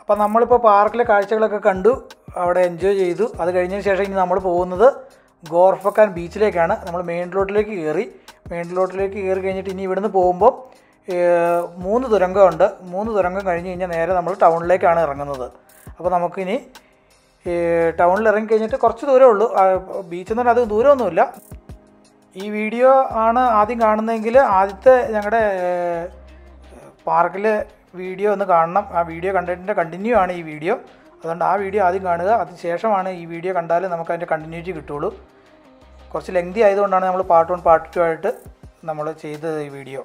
അപ്പോൾ നമ്മളിപ്പോൾ പാർക്കിലെ കാഴ്ചകളൊക്കെ കണ്ടു അവിടെ എൻജോയ് ചെയ്തു അത് കഴിഞ്ഞതിന് ശേഷം ഇനി നമ്മൾ പോകുന്നത് ഗോർഫക്കാൻ ബീച്ചിലേക്കാണ് നമ്മൾ മെയിൻ റോഡിലേക്ക് കയറി മെയിൻ റോഡിലേക്ക് കയറി കഴിഞ്ഞിട്ട് ഇനി ഇവിടുന്ന് പോകുമ്പോൾ ഏഹ്, മൂന്ന് തുരങ്കമുണ്ട് മൂന്ന് തുരങ്കം കഴിഞ്ഞ് കഴിഞ്ഞാൽ നേരെ നമ്മൾ ടൗണിലേക്കാണ് ഇറങ്ങുന്നത് അപ്പോൾ നമുക്കിനി ഏഹ്, ടൗണിൽ ഇറങ്ങി കഴിഞ്ഞിട്ട് കുറച്ച് ദൂരമേ ഉള്ളൂ ബീച്ച് എന്ന് പറഞ്ഞാൽ അത് ദൂരമൊന്നുമില്ല ഈ വീഡിയോ ആണ് ആദ്യം കാണുന്നതെങ്കിൽ ആദ്യത്തെ ഞങ്ങളുടെ പാർക്കിലെ വീഡിയോ ഒന്ന് കാണണം ആ വീഡിയോ കണ്ടതിൻ്റെ കണ്ടിന്യൂ ആണ് ഈ വീഡിയോ അതുകൊണ്ട് ആ വീഡിയോ ആദ്യം കാണുക അതിന് ശേഷമാണ് ഈ വീഡിയോ കണ്ടാൽ നമുക്ക് അതിൻ്റെ കണ്ടിന്യൂറ്റി കിട്ടുള്ളൂ കുറച്ച് ലെങ്തി ആയതുകൊണ്ടാണ് നമ്മൾ പാർട്ട് വൺ പാർട്ട് ടു ആയിട്ട് നമ്മൾ ചെയ്തത് ഈ വീഡിയോ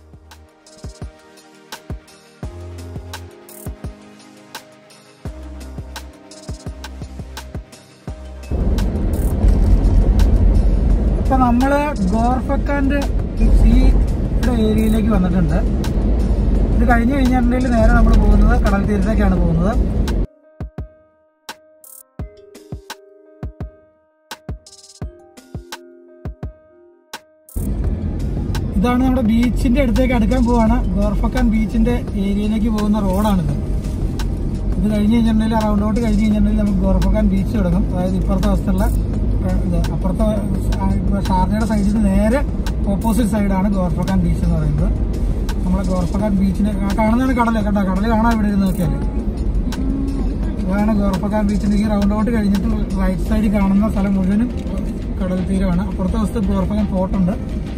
ഇപ്പം നമ്മൾ ഗോർഫക്കാൻ്റെ സീയുടെ ഏരിയയിലേക്ക് വന്നിട്ടുണ്ട് ഇത് കഴിഞ്ഞ് കഴിഞ്ഞിട്ടുണ്ടെങ്കിൽ നേരെ നമ്മൾ പോകുന്നത് കടൽ തീരത്തേക്കാണ് പോകുന്നത് ഇതാണ് നമ്മുടെ ബീച്ചിന്റെ അടുത്തേക്ക് അടുക്കാൻ പോവാണ് ഗോർഫക്കാൻ ബീച്ചിന്റെ ഏരിയയിലേക്ക് പോകുന്ന റോഡാണിത് ഇത് കഴിഞ്ഞ് കഴിഞ്ഞിട്ടുണ്ടെങ്കിൽ ആ റൗണ്ടോട്ട് കഴിഞ്ഞ് കഴിഞ്ഞിട്ടുണ്ടെങ്കിൽ നമുക്ക് ഗോർഫക്കാൻ ബീച്ച് തുടങ്ങും അതായത് ഇപ്പുറത്തെ വശത്തുള്ള ഏഹ്, ഇത് അപ്പുറത്തെ ആ, ഷാർജയുടെ സൈഡിൽ നിന്ന് നേരെ ഓപ്പോസിറ്റ് സൈഡാണ് ഗോർഫക്കാൻ ബീച്ച് എന്ന് പറയുന്നത് നമ്മളെ ഗോർഫക്കാൻ ബീച്ചിന്റെ ആ കാണുന്നതാണ് കടല് കേട്ടോ കടല് കാണാൻ ഇവിടെ ഇരുന്ന് നോക്കിയാൽ ഇതാണ് ഗോർഫക്കാൻ ബീച്ചിന്റെ ഈ റൗണ്ടോട്ട് കഴിഞ്ഞിട്ട് റൈറ്റ് സൈഡിൽ കാണുന്ന സ്ഥലം മുഴുവനും കടൽ തീരമാണ് അപ്പുറത്തെ വശത്ത് ഗോർഫക്കാൻ പോർട്ടുണ്ട്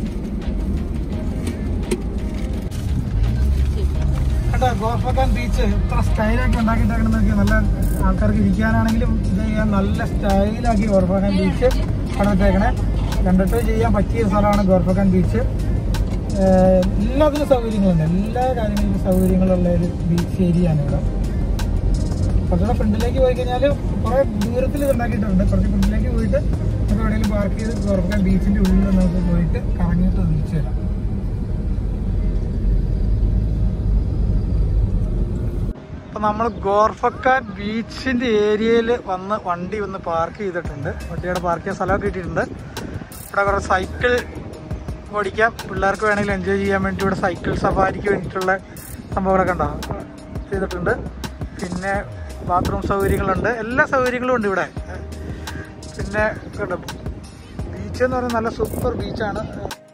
കേട്ടോ ഗോർഫക്കാൻ ബീച്ച് ഇത്ര സ്റ്റൈലാക്കി ഉണ്ടാക്കിയിട്ടേക്കണം നോക്കി നല്ല ആൾക്കാർക്ക് ഇരിക്കാനാണെങ്കിലും ഇത് ചെയ്യാൻ നല്ല സ്റ്റൈലാക്കി ഗോർഫക്കാൻ ബീച്ച് പണിട്ടേക്കണേ കണ്ടിട്ട് ചെയ്യാൻ പറ്റിയ സ്ഥലമാണ് ഗോർഫക്കാൻ ബീച്ച് ഏഹ് എല്ലാത്തിനും സൗകര്യങ്ങളുണ്ട് എല്ലാ കാര്യങ്ങളിലും സൗകര്യങ്ങളുള്ള ഒരു ബീച്ച് ഏരിയ ആണ് ഇവിടെ കുറച്ചുകൂടെ ഫ്രണ്ടിലേക്ക് പോയി കഴിഞ്ഞാൽ കുറേ ദൂരത്തിൽ ഇത് ഉണ്ടാക്കിയിട്ടുണ്ട് കുറച്ച് ഫ്രണ്ടിലേക്ക് പോയിട്ട് നമുക്ക് എവിടെയെങ്കിലും പാർക്ക് ചെയ്ത് ഗോർഫക്കാൻ ബീച്ചിന്റെ ഉള്ളിൽ നമുക്ക് പോയിട്ട് കറങ്ങിയിട്ട് തിരിച്ചു വരാം അപ്പം നമ്മൾ ഗോർഫക്കാൻ ബീച്ചിൻ്റെ ഏരിയയിൽ വന്ന് വണ്ടി ഒന്ന് പാർക്ക് ചെയ്തിട്ടുണ്ട് വണ്ടിയുടെ പാർക്ക് ചെയ്യാൻ സ്ഥലമൊക്കെ കിട്ടിയിട്ടുണ്ട് ഇവിടെ കുറേ സൈക്കിൾ ഓടിക്കാം പിള്ളേർക്ക് വേണമെങ്കിൽ എൻജോയ് ചെയ്യാൻ വേണ്ടി ഇവിടെ സൈക്കിൾ സഫാരിക്ക് വേണ്ടിയിട്ടുള്ള സംഭവങ്ങളൊക്കെ ഉണ്ടാവും ചെയ്തിട്ടുണ്ട് പിന്നെ ബാത്റൂം സൗകര്യങ്ങളുണ്ട് എല്ലാ സൗകര്യങ്ങളും ഉണ്ട് ഇവിടെ പിന്നെ കേട്ടോ ബീച്ച് എന്ന് പറയുന്നത് നല്ല സൂപ്പർ ബീച്ചാണ്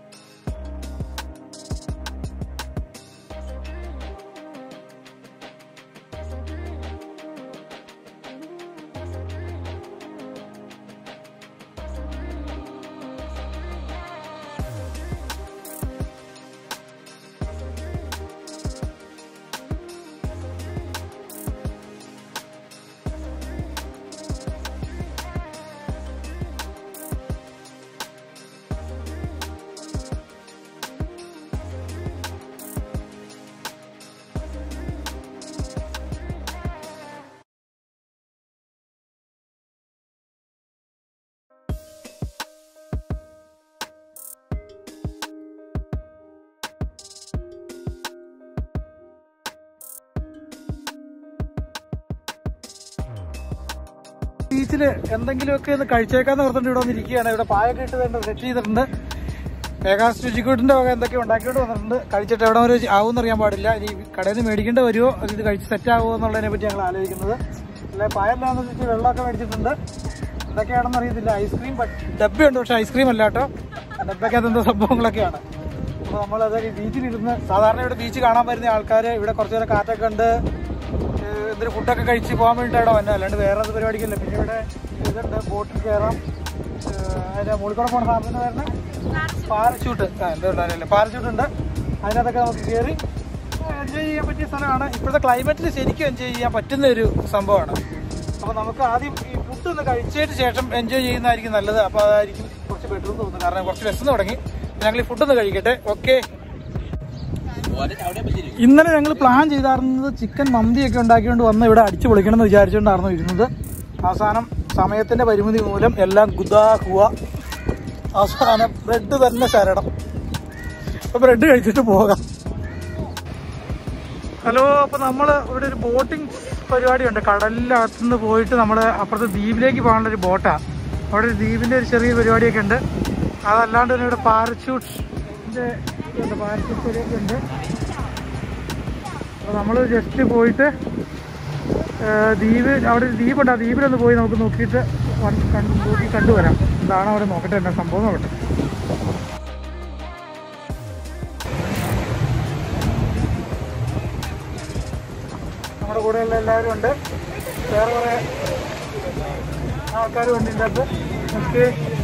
ബീച്ചിൽ എന്തെങ്കിലുമൊക്കെ ഒന്ന് കഴിച്ചേക്കാന്ന് ഓർത്തുകൊണ്ട് ഇവിടെ വന്നിരിക്കുകയാണ് ഇവിടെ പായൊക്കെ ഇട്ട് വേണ്ട സെറ്റ് ചെയ്തിട്ടുണ്ട് വേഗാസ് രുചിക്കൂട്ടിന്റെ വക എന്തൊക്കെ ഉണ്ടാക്കിക്കൊണ്ട് വന്നിട്ടുണ്ട് കഴിച്ചിട്ട് എവിടെ വരെ ആവുമെന്ന് അറിയാൻ പാടില്ല ഇനി കടയിൽ നിന്ന് മേടിക്കേണ്ട വരുമോ അത് ഇത് കഴിച്ച് സെറ്റ് ആവുമോ എന്നുള്ളതിനെ പറ്റി ഞങ്ങൾ ആലോചിക്കുന്നത് അല്ലെ പായല്ലാന്ന് വെച്ചിട്ട് വെള്ളമൊക്കെ മേടിച്ചിട്ടുണ്ട് എന്തൊക്കെയാണെന്ന് അറിയത്തില്ല ഐസ്ക്രീം ഡബ്ബയുണ്ട് പക്ഷെ ഐസ്ക്രീം അല്ല കേട്ടോ ഡബ്ബയ്ക്കകത്ത് എന്തോ സംഭവങ്ങളൊക്കെയാണ് അപ്പോൾ നമ്മളത് ബീച്ചിലിരുന്ന് സാധാരണ ഇവിടെ ബീച്ച് കാണാൻ വരുന്ന ആൾക്കാർ ഇവിടെ കുറച്ച് നേരം കാറ്റൊക്കെ ഉണ്ട് ഏഹ് എന്തൊരു ഫുഡൊക്കെ കഴിച്ച് പോകാൻ വേണ്ടിയിട്ട് ഇവിടെ വന്നത് അല്ലാണ്ട് വേറെ അത് പരിപാടിക്കല്ല പിന്നെ ഇവിടെ ഇതുണ്ട് ബോട്ടിൽ കയറാം ഏഹ് അതിന്റെ മുകളിൽ കൂടെ പോണ സാധനം വരുന്ന പാരച്യൂട്ട് ആ എന്താ ഉണ്ടാവില്ല പാരച്യൂട്ട് ഉണ്ട് അതിനകത്തൊക്കെ നമുക്ക് കയറി എൻജോയ് ചെയ്യാൻ പറ്റിയ സ്ഥലമാണ് ഇപ്പോഴത്തെ ക്ലൈമറ്റിൽ ശരിക്കും എൻജോയ് ചെയ്യാൻ പറ്റുന്ന ഒരു സംഭവമാണ് അപ്പോൾ നമുക്ക് ആദ്യം ഈ ഫുഡ് ഒന്ന് കഴിച്ചതിന് ശേഷം എൻജോയ് ചെയ്യുന്നതായിരിക്കും നല്ലത് അപ്പോൾ അതായിരിക്കും കുറച്ച് ബെറ്റർ എന്ന് തോന്നുന്നു കാരണം കുറച്ച് വിശന്ന് തുടങ്ങി ഞങ്ങൾ ഈ ഫുഡ് ഒന്ന് കഴിക്കട്ടെ ഓക്കെ ഇന്നലെ ഞങ്ങൾ പ്ലാൻ ചെയ്തായിരുന്നത് ചിക്കൻ മന്തിയൊക്കെ ഉണ്ടാക്കിക്കൊണ്ട് വന്ന് ഇവിടെ അടിച്ചു പൊളിക്കണം എന്ന് വിചാരിച്ചുകൊണ്ടായിരുന്നു ഇരുന്നത് അവസാനം സമയത്തിന്റെ പരിമിതി മൂലം എല്ലാം ഗുദാഹുവ അവസാനം ബ്രെഡ് തന്നെ ശരണം അപ്പൊ ബ്രെഡ് കഴിച്ചിട്ട് പോകാം ഹലോ അപ്പൊ നമ്മള് ഇവിടെ ഒരു ബോട്ടിംഗ് പരിപാടിയുണ്ട് കടലിനകത്തുനിന്ന് പോയിട്ട് നമ്മൾ അപ്പുറത്തെ ദ്വീപിലേക്ക് പോകാനുള്ള ഒരു ബോട്ടാ അവിടെ ഒരു ദ്വീപിന്റെ ഒരു ചെറിയ പരിപാടിയൊക്കെ ഉണ്ട് അതല്ലാണ്ട് തന്നെ ഇവിടെ പാരച്യൂട്ടിന്റെ പാരച്യൂട്ട് പരിപാടി ഉണ്ട് അപ്പോൾ നമ്മൾ ജസ്റ്റ് പോയിട്ട് ആ, ദ്വീപ് അവിടെ ഒരു ദ്വീപുണ്ട് ആ ദ്വീപിലൊന്ന് പോയി നമുക്ക് നോക്കിയിട്ട് വൺ- കണ്ട് നോക്കി കണ്ടുവരാം എന്താണ് അവിടെ നോക്കട്ടെ എന്താ സംഭവം നോക്കട്ടെ നമ്മുടെ കൂടെയുള്ള എല്ലാവരും ഉണ്ട് വേറെ കുറെ ആൾക്കാരും ഉണ്ട് ഇതിൻ്റെ അകത്ത് നമുക്ക്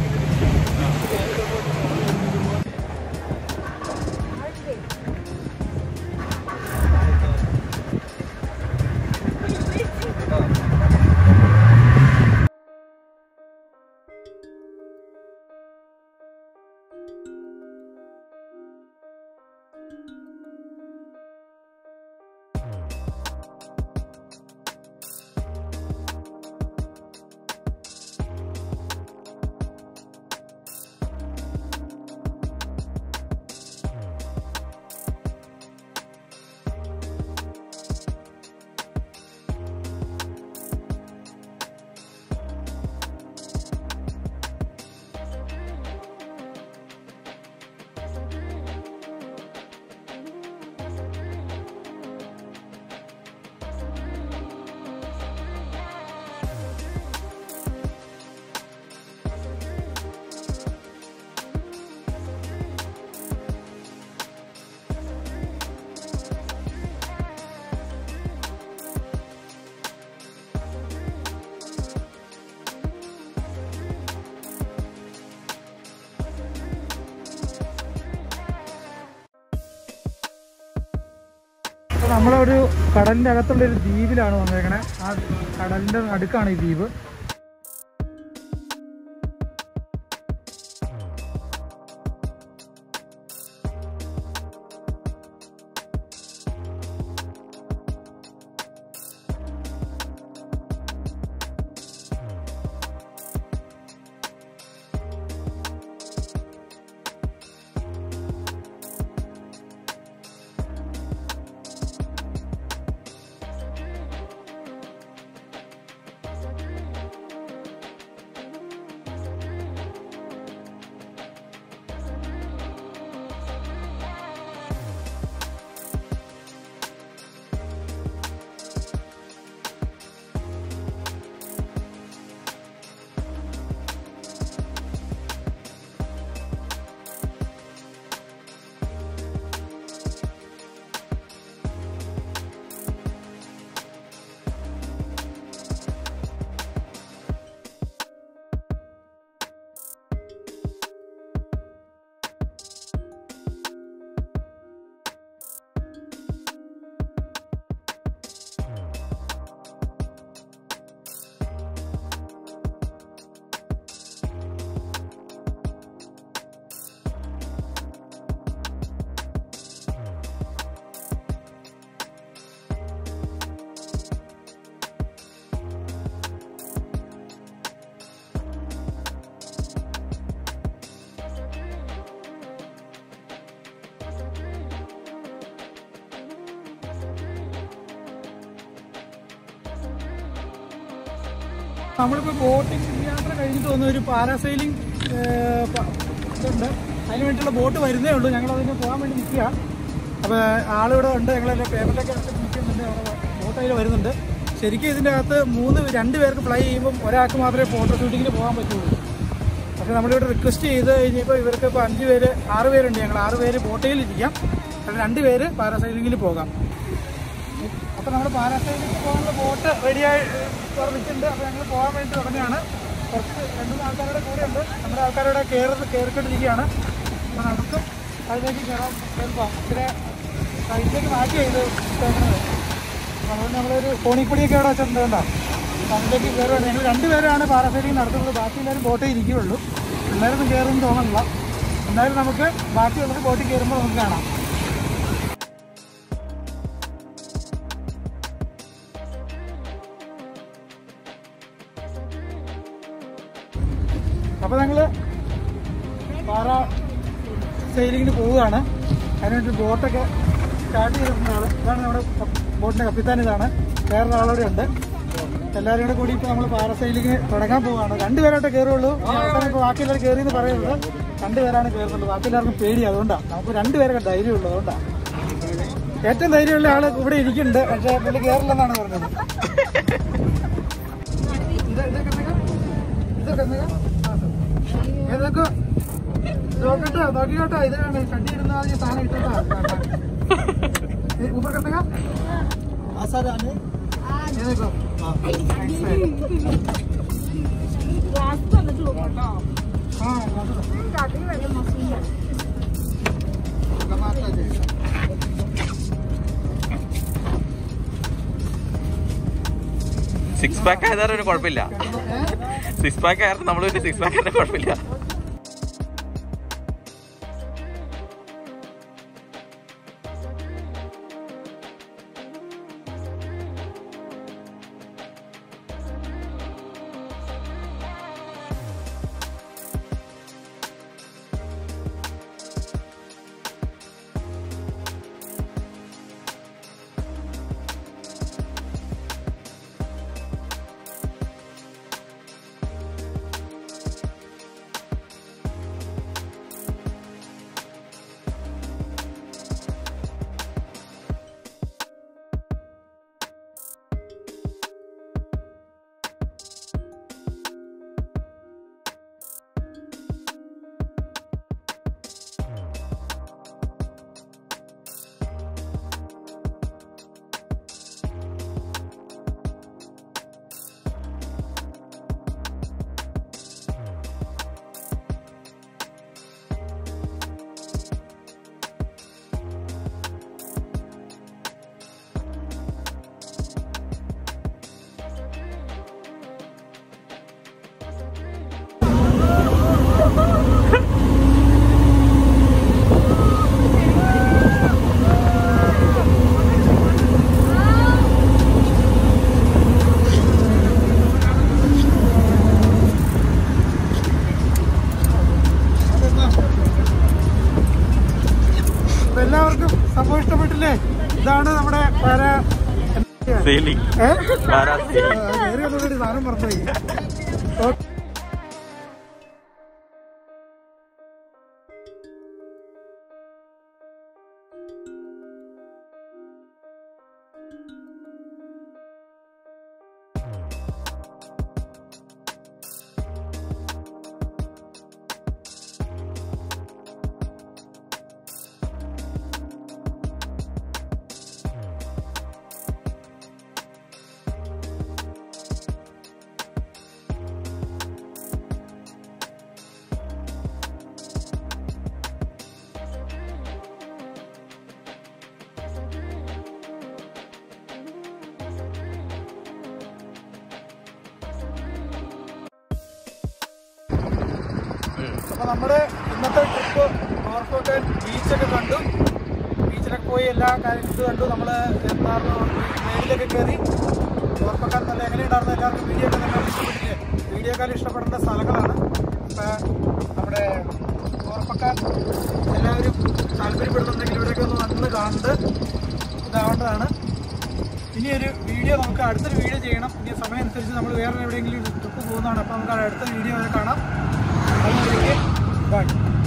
അപ്പോൾ നമ്മളൊരു കടലിൻ്റെ അകത്തുള്ള ഒരു ദ്വീപിലാണ് വന്നേക്കണേ ആ കടലിൻ്റെ നടുക്കാണ് ഈ ദ്വീപ് നമ്മളിപ്പോൾ ബോട്ടിംഗ് യാത്ര കഴിഞ്ഞിട്ട് വന്ന ഒരു പാരാസൈലിംഗ് ഇതുണ്ട് അതിന് വേണ്ടിയിട്ടുള്ള ബോട്ട് വരുന്നേ ഉള്ളൂ ഞങ്ങൾ അതിന് പോകാൻ വേണ്ടി നിൽക്കുക അപ്പോൾ ആളിവിടെ ഉണ്ട് ഞങ്ങളെല്ലാം പേപ്പറിലൊക്കെ എടുത്ത് നിൽക്കുന്നുണ്ട് അവിടെ ബോട്ട് അതിൽ വരുന്നുണ്ട് ശരിക്കും ഇതിൻ്റെ അകത്ത് മൂന്ന് രണ്ട് പേർക്ക് ഫ്ലൈ ചെയ്യുമ്പം ഒരാൾക്ക് മാത്രമേ ഫോട്ടോ ഷൂട്ടിങ്ങിന് പോകാൻ പറ്റുള്ളൂ പക്ഷേ നമ്മളിവിടെ റിക്വസ്റ്റ് ചെയ്ത് കഴിഞ്ഞപ്പോൾ ഇവർക്ക് ഇപ്പോൾ അഞ്ച് പേര് ആറ് പേരുണ്ട് ഞങ്ങൾ ആറ് പേര് ബോട്ടയിൽ ഇരിക്കാം അതിൽ രണ്ട് പേര് പാരാസൈലിങ്ങിൽ പോകാം അപ്പോൾ നമ്മൾ പാരാസൈലിംഗ് പോകാനുള്ള ബോട്ട് റെഡിയായി നിൽക്കുന്നുണ്ട് അപ്പോൾ ഞങ്ങൾ പോകാൻ വേണ്ടി തുടങ്ങിയാണ് കുറച്ച് രണ്ട് മൂന്ന് ആൾക്കാരുടെ കൂടെ ഉണ്ട് നമ്മുടെ ആൾക്കാരുടെ കയറി കയറിക്കൊണ്ടിരിക്കുകയാണ് അപ്പോൾ നമുക്കും അതിലേക്ക് കയറാം കേൾക്കാം ഇച്ചിരി സൈഡിലേക്ക് മാറ്റി ചെയ്ത് ഇട്ടേക്കുന്നത് അപ്പോൾ അതുകൊണ്ട് നമ്മളൊരു കോണിപ്പൊടിയൊക്കെ അവിടെ വെച്ചിട്ടുണ്ട് കേട്ടോ അപ്പോൾ അതിലേക്ക് കയറുകയാണ് ഞങ്ങൾ രണ്ടുപേരാണ് പാരാസൈലിംഗ് നടത്തുന്നത് ബാക്കി എല്ലാവരും ബോട്ടേ ഇരിക്കുകയുള്ളൂ പിള്ളേരൊന്നും കയറുമെന്ന് തോന്നുന്നില്ല എന്തായാലും നമുക്ക് ബാക്കിയുള്ളത് ബോട്ടിൽ കയറുമ്പോൾ നമുക്ക് കാണാം അപ്പോൾ ഞങ്ങൾ പാറ സെയിലിങ്ങിന് പോവുകയാണ് അതിനുവേണ്ടി ബോട്ടൊക്കെ സ്റ്റാർട്ട് ചെയ്തിട്ടുണ്ടാണ് ഇതാണ് നമ്മുടെ കപ്പ്- ബോട്ടിൻ്റെ കപ്പിത്താൻ ഇതാണ് വേറൊരു ആളവിടെ ഉണ്ട് എല്ലാവരും കൂടെ കൂടി ഇപ്പോൾ നമ്മൾ പാറ സെയിലിങ്ങിന് തുടങ്ങാൻ പോവുകയാണ് രണ്ടുപേരായിട്ട് കയറുള്ളൂ ഇനി അവസാനം ഇപ്പോൾ ബാക്കി എല്ലാവരും കയറി എന്ന് പറയുന്നത് രണ്ടുപേരാണ് കയറുന്നുള്ളൂ ബാക്കി എല്ലാവർക്കും പേടി അതുകൊണ്ടാണ് നമുക്ക് രണ്ടുപേരൊക്കെ ധൈര്യമുള്ളൂ അതുകൊണ്ടാണ് ഏറ്റവും ധൈര്യമുള്ള ആൾ ഇവിടെ ഇരിക്കുന്നുണ്ട് പക്ഷേ പുള്ളി കയറില്ലെന്നാണ് പറഞ്ഞത് ഇതൊക്കെ എന്തിനാ? ആ, സർ. ഏതൊക്കെ നോക്കട്ടോ നോക്കിക്കോട്ടോ ഇതിനാണ് ഷഡ്ഡി ഇടുന്ന ആദ്യം സാധനം ഇട്ടോട്ടാ ऊपर करने का आसार आने ये देखो हाँ टमाटर जैसा സിക്സ് പാക്ക് ആയതാരും ഒരു കുഴപ്പമില്ല സിക്സ് പാക്ക് ആയിരുന്നു നമ്മൾ പിന്നെ സിക്സ് പാക്ക് ആയിരുന്നു കുഴപ്പമില്ല അപ്പൊ എല്ലാവർക്കും സംഭവം ഇഷ്ടപ്പെട്ടില്ലേ ഇതാണ് നമ്മുടെ പാര സെയിലിംഗ് ഏ? പാരാ ആ, കയറി വന്നതോടുകൂടി സാധനം മറന്നുപോയി ഓക്കെ അപ്പൊ നമ്മുടെ ഇന്നത്തെ ട്രിപ്പ് ഓർക്കോട്ടൻ ബീച്ചൊക്കെ കണ്ടു ബീച്ചിലൊക്കെ പോയി എല്ലാ കാര്യങ്ങളും കണ്ടു നമ്മള് എന്തായിരുന്നു ട്രെയിനിലൊക്കെ കയറി ഓർമ്മക്കാർ നല്ല എങ്ങനെയുണ്ടായിരുന്നു എല്ലാവർക്കും വീഡിയോ ഒക്കെ നല്ല ഇഷ്ടപ്പെട്ടില്ലേ വീഡിയോക്കാർ ഇഷ്ടപ്പെടേണ്ട സ്ഥലങ്ങളാണ് അപ്പൊ നമ്മുടെ ഓർമ്മക്കാർ എല്ലാവരും താല്പര്യപ്പെടുന്നുണ്ടെങ്കിൽ ഇവിടെയൊക്കെ ഒന്ന് വന്ന് കണ്ട് ഇതാവേണ്ടതാണ് ഇനി ഒരു വീഡിയോ നമുക്ക് അടുത്തൊരു വീഡിയോ ചെയ്യണം ഇനി സമയം അനുസരിച്ച് നമ്മൾ വേറെ എവിടെയെങ്കിലും ട്രിപ്പ് പോകുന്നതാണ് അപ്പോൾ നമുക്ക് അടുത്ത വീഡിയോ വരെ കാണാം അതുവരേക്ക് ബൈ